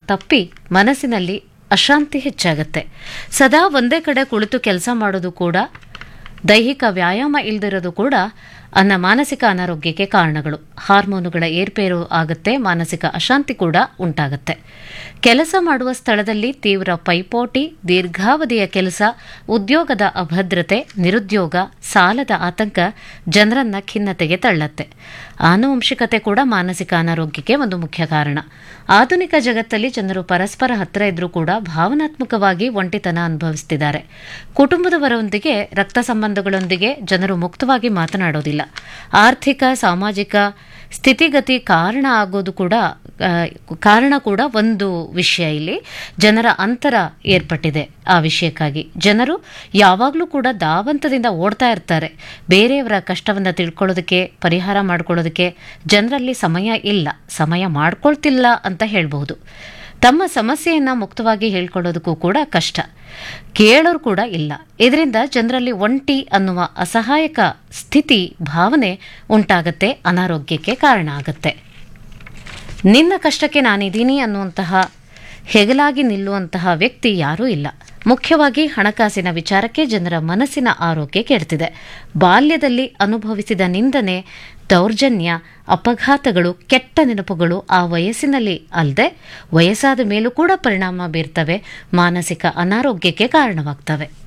ತಪ್ಪಿ ಮನಸ್ಸಿನಲ್ಲಿ ಅಶಾಂತಿ ಹೆಚ್ಚಾಗತ್ತೆ ಸದಾ ಒಂದೇ ಕಡೆ ಕುಳಿತು ಕೆಲಸ ಮಾಡೋದು ಕೂಡ ದೈಹಿಕ ವ್ಯಾಯಾಮ ಇಲ್ದಿರೋದು ಕೂಡ ಅನ್ನ ಮಾನಸಿಕ ಅನಾರೋಗ್ಯಕ್ಕೆ ಕಾರಣಗಳು ಹಾರ್ಮೋನುಗಳ ಏರ್ಪೇರು ಆಗುತ್ತೆ ಮಾನಸಿಕ ಅಶಾಂತಿ ಕೂಡ ಉಂಟಾಗುತ್ತೆ ಕೆಲಸ ಮಾಡುವ ಸ್ಥಳದಲ್ಲಿ ತೀವ್ರ ಪೈಪೋಟಿ ದೀರ್ಘಾವಧಿಯ ಕೆಲಸ ಉದ್ಯೋಗದ ಅಭದ್ರತೆ ನಿರುದ್ಯೋಗ ಸಾಲದ ಆತಂಕ ಜನರನ್ನ ಖಿನ್ನತೆಗೆ ತಳ್ಳತ್ತೆ ಆನುವಂಶಿಕತೆ ಕೂಡ ಮಾನಸಿಕ ಅನಾರೋಗ್ಯಕ್ಕೆ ಒಂದು ಮುಖ್ಯ ಕಾರಣ ಆಧುನಿಕ ಜಗತ್ತಲ್ಲಿ ಜನರು ಪರಸ್ಪರ ಹತ್ತಿರ ಇದ್ರೂ ಕೂಡ ಭಾವನಾತ್ಮಕವಾಗಿ ಒಂಟಿತನ ಅನುಭವಿಸ್ತಿದ್ದಾರೆ ಕುಟುಂಬದವರೊಂದಿಗೆ ರಕ್ತ ಸಂಬಂಧಗಳೊಂದಿಗೆ ಜನರು ಮುಕ್ತವಾಗಿ ಮಾತನಾಡೋದಿಲ್ಲ ಆರ್ಥಿಕ ಸಾಮಾಜಿಕ ಸ್ಥಿತಿಗತಿ ಕಾರಣ ಆಗೋದು ಕೂಡ ಆ, ಕಾರಣ ಕೂಡ ಒಂದು ವಿಷಯ ಇಲ್ಲಿ ಜನರ ಅಂತರ ಏರ್ಪಟ್ಟಿದೆ ಆ ವಿಷಯಕ್ಕಾಗಿ ಜನರು ಯಾವಾಗಲೂ ಕೂಡ ದಾವಂತದಿಂದ ಓಡ್ತಾ ಇರ್ತಾರೆ ಬೇರೆಯವರ ಕಷ್ಟವನ್ನು ತಿಳ್ಕೊಳ್ಳೋದಕ್ಕೆ ಪರಿಹಾರ ಮಾಡ್ಕೊಳ್ಳೋದಕ್ಕೆ ಜನರಲ್ಲಿ ಸಮಯ ಇಲ್ಲ ಸಮಯ ಮಾಡ್ಕೊಳ್ತಿಲ್ಲ ಅಂತ ಹೇಳ್ಬಹುದು ತಮ್ಮ ಸಮಸ್ಯೆಯನ್ನ ಮುಕ್ತವಾಗಿ ಹೇಳ್ಕೊಳ್ಳೋದಕ್ಕೂ ಕೂಡ ಕಷ್ಟ ಕೇಳೋರು ಕೂಡ ಇಲ್ಲ ಇದರಿಂದ ಜನರಲ್ಲಿ ಒಂಟಿ ಅನ್ನುವ ಅಸಹಾಯಕ ಸ್ಥಿತಿ ಭಾವನೆ ಉಂಟಾಗತ್ತೆ ಅನಾರೋಗ್ಯಕ್ಕೆ ಕಾರಣ ಆಗತ್ತೆ ನಿನ್ನ ಕಷ್ಟಕ್ಕೆ ನಾನಿದ್ದೀನಿ ಅನ್ನುವಂತಹ ಹೆಗಲಾಗಿ ನಿಲ್ಲುವಂತಹ ವ್ಯಕ್ತಿ ಯಾರೂ ಇಲ್ಲ ಮುಖ್ಯವಾಗಿ ಹಣಕಾಸಿನ ವಿಚಾರಕ್ಕೆ ಜನರ ಮನಸ್ಸಿನ ಆರೋಗ್ಯ ಕೆಡ್ತಿದೆ ಬಾಲ್ಯದಲ್ಲಿ ಅನುಭವಿಸಿದ ನಿಂದನೆ ದೌರ್ಜನ್ಯ ಅಪಘಾತಗಳು ಕೆಟ್ಟ ನೆನಪುಗಳು ಆ ವಯಸ್ಸಿನಲ್ಲಿ ಅಲ್ಲದೆ ವಯಸ್ಸಾದ ಮೇಲೂ ಕೂಡ ಪರಿಣಾಮ ಬೀರ್ತವೆ ಮಾನಸಿಕ ಅನಾರೋಗ್ಯಕ್ಕೆ ಕಾರಣವಾಗ್ತವೆ